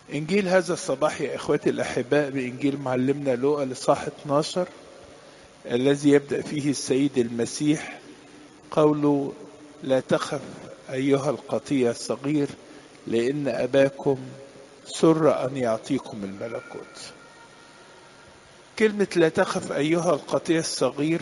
إنجيل هذا الصباح يا إخوتي الأحباء بإنجيل معلمنا لوقا لصاح 12 الذي يبدأ فيه السيد المسيح قوله لا تخف أيها القطيع الصغير لأن أباكم سر أن يعطيكم الملكوت كلمة لا تخف أيها القطيع الصغير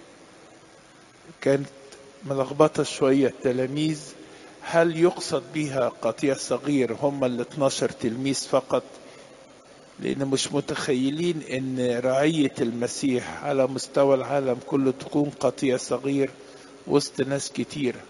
كانت ملخبطة شوية التلاميذ هل يقصد بها قطيع صغير هم ال 12 تلميذ فقط لأن مش متخيلين أن رعية المسيح على مستوى العالم كله تكون قطيع صغير وسط ناس كتيرة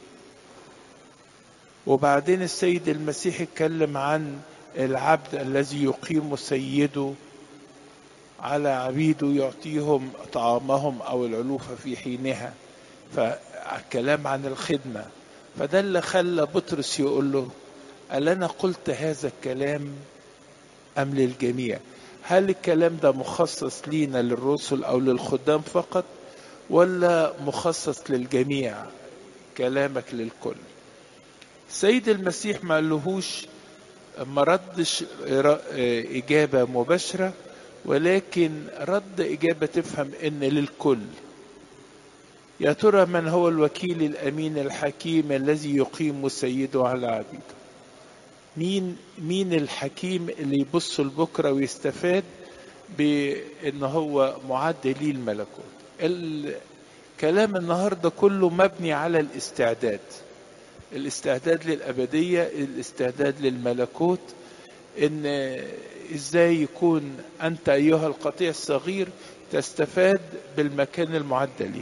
وبعدين السيد المسيح اتكلم عن العبد الذي يقيم سيده على عبيده يعطيهم طعامهم أو العلوفة في حينها فالكلام عن الخدمة فده اللي خلى بطرس يقول له ألا أنا قلت هذا الكلام أم للجميع هل الكلام ده مخصص لينا للرسل أو للخدام فقط ولا مخصص للجميع كلامك للكل سيد المسيح ما قالهوش ما ردش إجابة مباشرة ولكن رد إجابة تفهم إن للكل يا ترى من هو الوكيل الأمين الحكيم الذي يقيم سيده على عبيده مين مين الحكيم اللي يبص لبكرة ويستفاد بأن هو معد ليه الملكوت الكلام النهاردة كله مبني على الاستعداد الاستعداد للأبدية الاستعداد للملكوت ان ازاي يكون انت ايها القطيع الصغير تستفاد بالمكان المعد ليك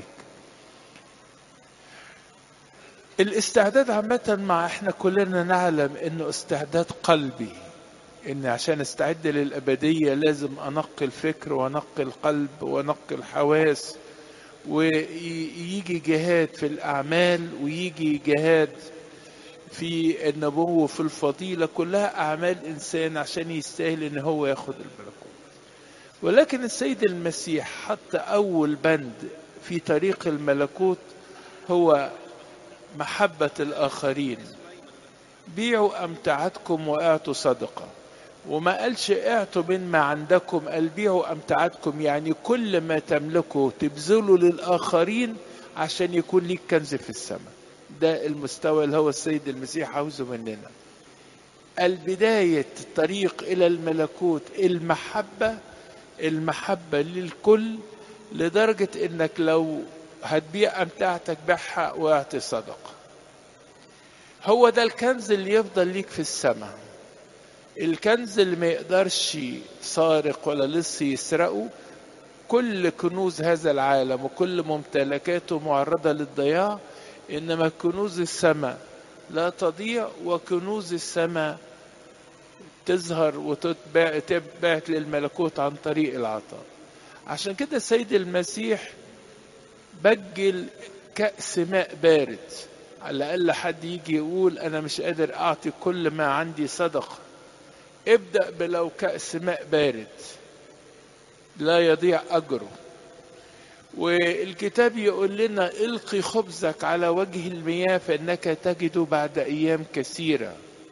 الاستعداد عامة مع احنا كلنا نعلم انه استعداد قلبي ان عشان استعد للابدية لازم انقي الفكر وانقي القلب وانقي الحواس ويجي جهاد في الاعمال ويجي جهاد في النبوة وفي الفضيلة كلها أعمال إنسان عشان يستاهل إن هو ياخد الملكوت ولكن السيد المسيح حط أول بند في طريق الملكوت هو محبة الآخرين بيعوا أمتعتكم وأعطوا صدقة وما قالش اعطوا مما عندكم قال بيعوا أمتعتكم يعني كل ما تملكه تبذلوا للآخرين عشان يكون ليك كنز في السماء ده المستوى اللي هو السيد المسيح عاوزه مننا البداية الطريق إلى الملكوت المحبة المحبة للكل لدرجة إنك لو هتبيع أمتعتك بيعها واعطي صدقة هو ده الكنز اللي يفضل ليك في السماء الكنز اللي ما يقدرش سارق ولا لص يسرقه كل كنوز هذا العالم وكل ممتلكاته معرضة للضياع إنما كنوز السماء لا تضيع وكنوز السماء تظهر وتتبعت للملكوت عن طريق العطاء عشان كده السيد المسيح بجل كأس ماء بارد على الأقل حد يجي يقول أنا مش قادر أعطي كل ما عندي صدقة ابدأ بلو كأس ماء بارد لا يضيع أجره والكتاب يقول لنا القي خبزك على وجه المياه فانك تجد بعد ايام كثيره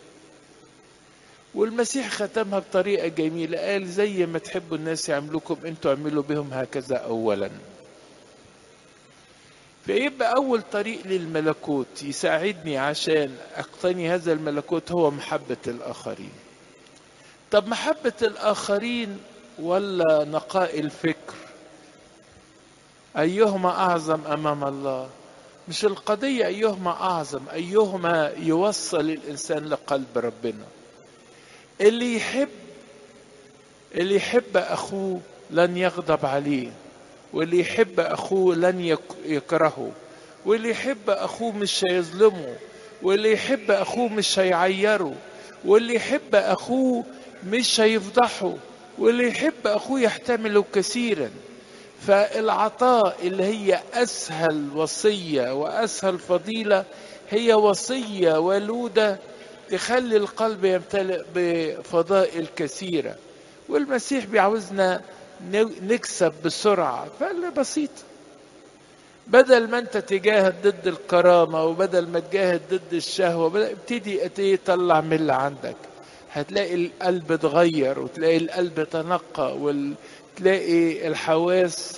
والمسيح ختمها بطريقه جميله قال زي ما تحبوا الناس يعملوكم انتوا اعملوا بهم هكذا اولا فيبقى اول طريق للملكوت يساعدني عشان اقتني هذا الملكوت هو محبه الاخرين طب محبه الاخرين ولا نقاء الفكر أيهما أعظم أمام الله مش القضية أيهما أعظم أيهما يوصل الإنسان لقلب ربنا اللي يحب اللي يحب أخوه لن يغضب عليه واللي يحب أخوه لن يكرهه واللي يحب أخوه مش هيظلمه واللي يحب أخوه مش هيعيره واللي يحب أخوه مش هيفضحه واللي يحب أخوه يحتمله كثيراً فالعطاء اللي هي اسهل وصيه واسهل فضيله هي وصيه ولوده تخلي القلب يمتلئ بفضائل كثيره والمسيح بيعوزنا نكسب بسرعه فقال بسيطه بدل ما انت تجاهد ضد الكرامه وبدل ما تجاهد ضد الشهوه ابتدي ابتدي طلع من اللي عندك هتلاقي القلب اتغير وتلاقي القلب تنقى وتلاقي الحواس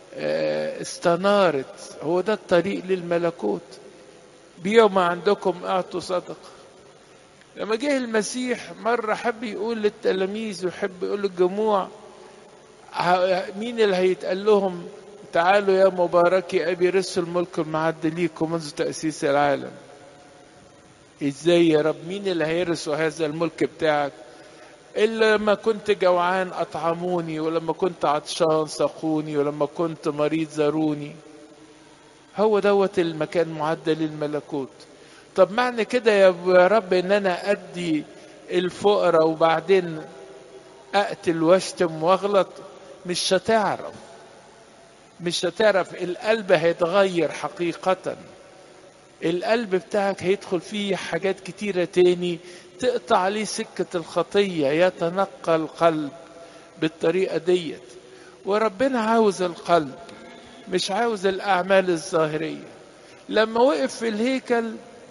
استنارت هو ده الطريق للملكوت بيعوا ما عندكم اعطوا صدقة لما جه المسيح مرة حب يقول للتلاميذ ويحب يقول للجموع مين اللي هيتقال لهم تعالوا يا مباركي أبي رثوا الملك المعد ليكم منذ تأسيس العالم ازاي يا رب مين اللي هيرثوا هذا الملك بتاعك إلا لما كنت جوعان أطعموني ولما كنت عطشان سقوني ولما كنت مريض زاروني هو دوت المكان معد للملكوت طب معنى كده يا رب ان انا ادي الفقراء وبعدين اقتل واشتم واغلط مش هتعرف مش هتعرف القلب هيتغير حقيقة القلب بتاعك هيدخل فيه حاجات كتيرة تاني تقطع عليه سكة الخطية يتنقى القلب بالطريقة ديت وربنا عاوز القلب مش عاوز الأعمال الظاهرية لما وقف في الهيكل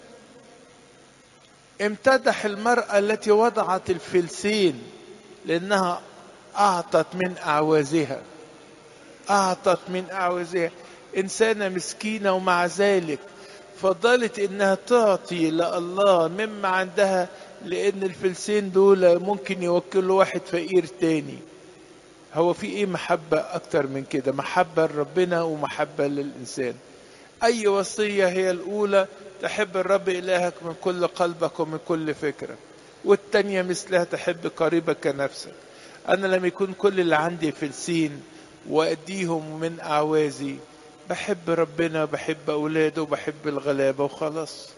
امتدح المرأة التي وضعت الفلسين لأنها أعطت من أعوازها أعطت من أعوازها إنسانة مسكينة ومع ذلك فضلت إنها تعطي لله مما عندها لأن الفلسين دول ممكن يوكلوا واحد فقير تاني هو في إيه محبة أكتر من كده محبة لربنا ومحبة للإنسان أي وصية هي الأولى تحب الرب إلهك من كل قلبك ومن كل فكرك والتانية مثلها تحب قريبك كنفسك أنا لما يكون كل اللي عندي فلسين وأديهم من أعوازي بحب ربنا بحب أولاده وبحب الغلابة وخلاص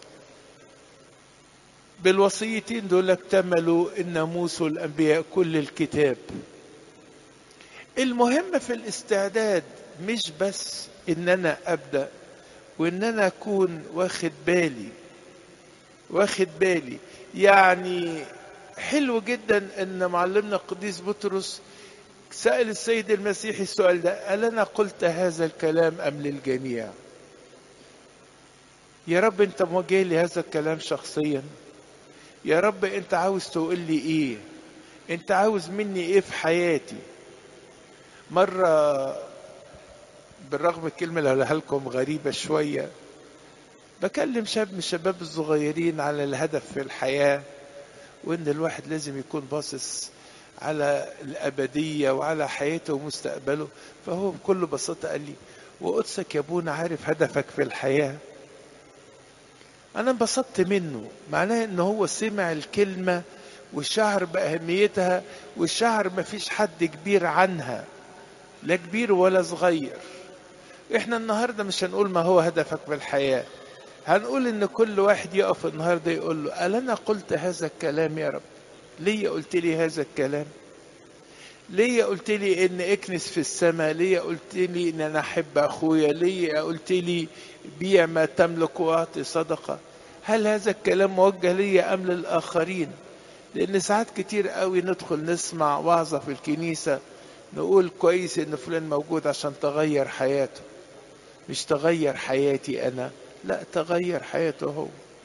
بالوصيتين دول اكتملوا الناموس والأنبياء كل الكتاب المهم في الاستعداد مش بس ان انا ابدا وان انا اكون واخد بالي واخد بالي يعني حلو جدا ان معلمنا القديس بطرس سأل السيد المسيح السؤال ده هل انا قلت هذا الكلام ام للجميع يا رب انت موجه لي هذا الكلام شخصيا يا رب انت عاوز تقول لي ايه انت عاوز مني ايه في حياتي مرة بالرغم الكلمة اللي هقولها لكم غريبة شوية بكلم شاب من الشباب الصغيرين على الهدف في الحياة وإن الواحد لازم يكون باصص على الأبدية وعلى حياته ومستقبله فهو بكل بساطة قال لي وقدسك يا ابونا عارف هدفك في الحياة أنا انبسطت منه معناه إن هو سمع الكلمة والشعر بأهميتها والشعر مفيش حد كبير عنها لا كبير ولا صغير احنا النهارده مش هنقول ما هو هدفك في الحياه هنقول ان كل واحد يقف النهارده يقول له ألا انا قلت هذا الكلام يا رب ليه قلت لي هذا الكلام ليه قلت لي ان اكنس في السماء ليه قلت لي ان انا احب اخويا ليه قلت لي بيع ما تملك واعطي صدقه هل هذا الكلام موجه لي ام للاخرين لان ساعات كتير قوي ندخل نسمع وعظه في الكنيسه نقول كويس ان فلان موجود عشان تغير حياته مش تغير حياتي انا لا تغير حياته هو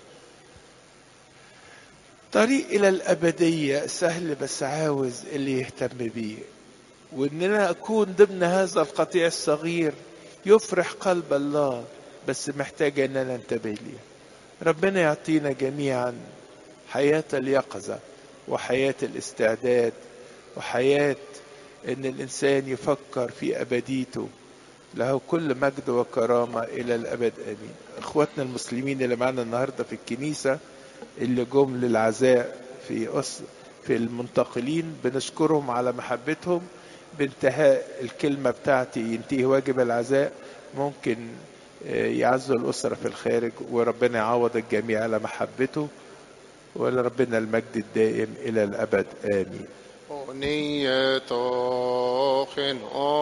طريق الى الابديه سهل بس عاوز اللي يهتم بيه وان انا اكون ضمن هذا القطيع الصغير يفرح قلب الله بس محتاج ان انا انتبه ليه ربنا يعطينا جميعا حياه اليقظه وحياه الاستعداد وحياه ان الانسان يفكر في ابديته له كل مجد وكرامه الى الابد امين اخواتنا المسلمين اللي معانا النهارده في الكنيسه اللي جم للعزاء في أس في المنتقلين بنشكرهم على محبتهم بانتهاء الكلمه بتاعتي ينتهي واجب العزاء ممكن يعزوا الاسره في الخارج وربنا يعوض الجميع على محبته ولربنا المجد الدائم الى الابد امين نية